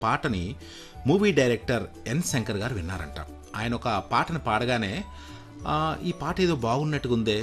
పాటని movie director N Shankar గారు విన్నారంట ఆయన ఒక పాటను పాడగానే "ఆ, ఈ పాట ఏదో బాగున్నట్టుగా ఉందే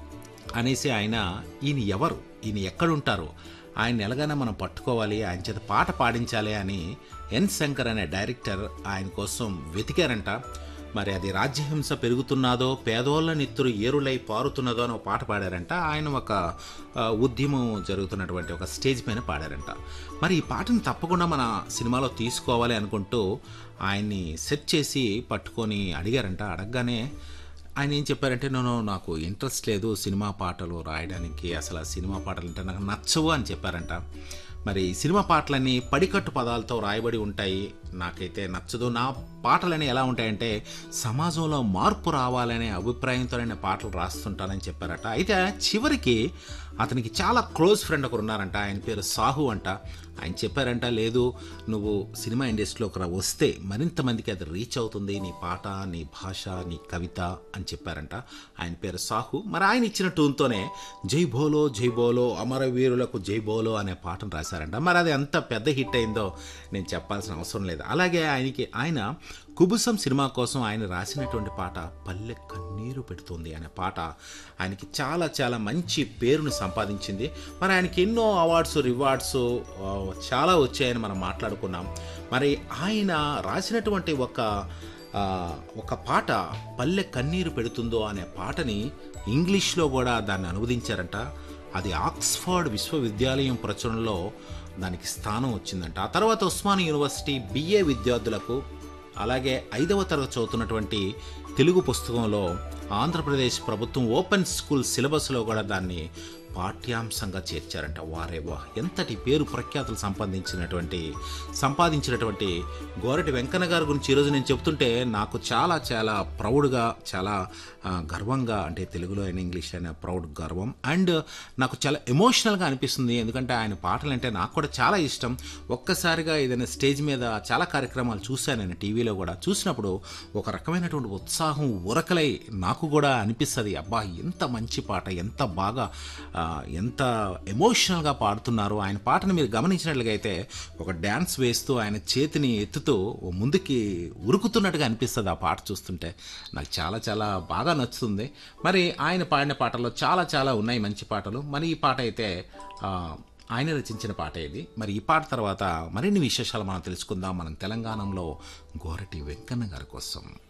అనేసి ఆయన ఈయన ఎవరు ఈయన ఎక్కడుంటారు ఆయన ఎలాగైనా మనం పట్టుకోవాలి ఆయన చేత పాట పాడించాలి అని ఎన్ శంకర్ అనే డైరెక్టర్ ఆయన కోసం వెతికారంట మరి అది రాజ్యహింస పెరుగుతున్నాదో పేదోళ్ళ నిత్తురు ఏరులై పారుతున్నదో అని ఒక పాట పాడారంట ఆయన ఒక ఆ, ఉద్యమం జరుగుతున్నటువంటి ఒక స్టేజ్ పైన పాడారంట మరి ఈ పాటను తప్పకుండా మన సినిమాలో తీసుకోవాలి అనుకుంటూ ఆయన్ని సెట్ చేసి పట్టుకొని అడిగారంట అడగగానే ఆయన ఏం చెప్పారంటే నేను నాకు ఇంట్రెస్ట్ లేదు సినిమా పాటలు రాయడానికి అసలు ఆ సినిమా పాటలు అంటే నాకు నచ్చవు అని చెప్పారంట మరి సినిమా పాటలన్నీ పడికట్టు పదాలతో రాయబడి ఉంటాయి నాకైతే నచ్చదు నా పాటలని ఎలా ఉంటాయంటే సమాజంలో మార్పు రావాలనే అభిప్రాయంతో నేను పాటలు రాస్తుంటానని చెప్పారట అయితే చివరికి అతనికి చాలా క్లోజ్ ఫ్రెండ్ ఒకరు ఉన్నారంట ఆయన పేరు సాహు అంట ఆయన చెప్పారంట లేదు నువ్వు సినిమా ఇండస్ట్రీలోకి రా వస్తే మరింత మందికి అది రీచ్ అవుతుంది నీ పాట నీ భాష నీ కవిత అని చెప్పారంట ఆయన పేరు సాహు మరి ఆయన ఇచ్చిన టూన్తోనే జై బోలో జై బోలో అమరవీరులకు జై బోలో అనే పాటను రాశారంట మరి అది ఎంత పెద్ద హిట్ అయిందో నేను చెప్పాల్సిన అవసరం లేదు అలాగే ఆయనకి ఆయన కుబుసం సినిమా కోసం ఆయన రాసినటువంటి పాట పల్లె కన్నీరు పెడుతుంది అనే పాట ఆయనకి చాలా చాలా మంచి పేరుని సంపాదించింది మరి ఆయనకి ఎన్నో అవార్డ్స్ రివార్డ్స్ ఆ, చాలా వచ్చాయని మనం మాట్లాడుకున్నాం మరి ఆయన రాసినటువంటి ఒక ఆ, ఒక పాట పల్లె కన్నీరు పెడుతుందో అనే పాటని ఇంగ్లీష్లో కూడా దాన్ని అనువదించారంట అది ఆక్స్ఫర్డ్ విశ్వవిద్యాలయం ప్రచురణలో దానికి స్థానం వచ్చిందంట ఆ తర్వాత ఉస్మాన్ యూనివర్సిటీ బిఏ విద్యార్థులకు అలాగే ఐదవ తరగతి చదువుతున్నటువంటి తెలుగు పుస్తకంలో ఆంధ్రప్రదేశ్ ప్రభుత్వం ఓపెన్ స్కూల్ సిలబస్లో కూడా దాన్ని పాఠ్యాంశంగా చేర్చారంట వారే వా ఎంతటి పేరు ప్రఖ్యాతులు సంపాదించినటువంటి సంపాదించినటువంటి గోరటి వెంకన్న గారి గురించి ఈరోజు నేను చెప్తుంటే నాకు చాలా చాలా ప్రౌడ్గా చాలా ఆ, గర్వంగా అంటే తెలుగులో అయినా ఇంగ్లీష్ అయినా ప్రౌడ్ గర్వం అండ్ నాకు చాలా ఎమోషనల్గా అనిపిస్తుంది ఎందుకంటే ఆయన పాటలు అంటే నాకు కూడా చాలా ఇష్టం ఒక్కసారిగా ఏదైనా స్టేజ్ మీద చాలా కార్యక్రమాలు చూశాను నేను టీవీలో కూడా చూసినప్పుడు ఒక రకమైనటువంటి ఉత్సాహం ఉరకలై నాకు కూడా అనిపిస్తుంది అబ్బా ఎంత మంచి పాట ఎంత బాగా ఆ, ఎంత ఎమోషనల్గా పాడుతున్నారు ఆయన పాటను మీరు గమనించినట్లుగా అయితే ఒక డ్యాన్స్ వేస్తూ ఆయన చేతిని ఎత్తుతూ ఓ ముందుకి ఉరుకుతున్నట్టుగా అనిపిస్తుంది ఆ పాట చూస్తుంటే నాకు చాలా చాలా బాగా నచ్చుతుంది మరి ఆయన పాడిన పాటల్లో చాలా చాలా ఉన్నాయి మంచి పాటలు మరి ఈ పాట అయితే ఆ, ఆయన రచించిన పాట ఇది మరి ఈ పాట తర్వాత మరిన్ని విశేషాలు మనం తెలుసుకుందాం మనం తెలంగాణలో గోరటి వెంకన్న గారి కోసం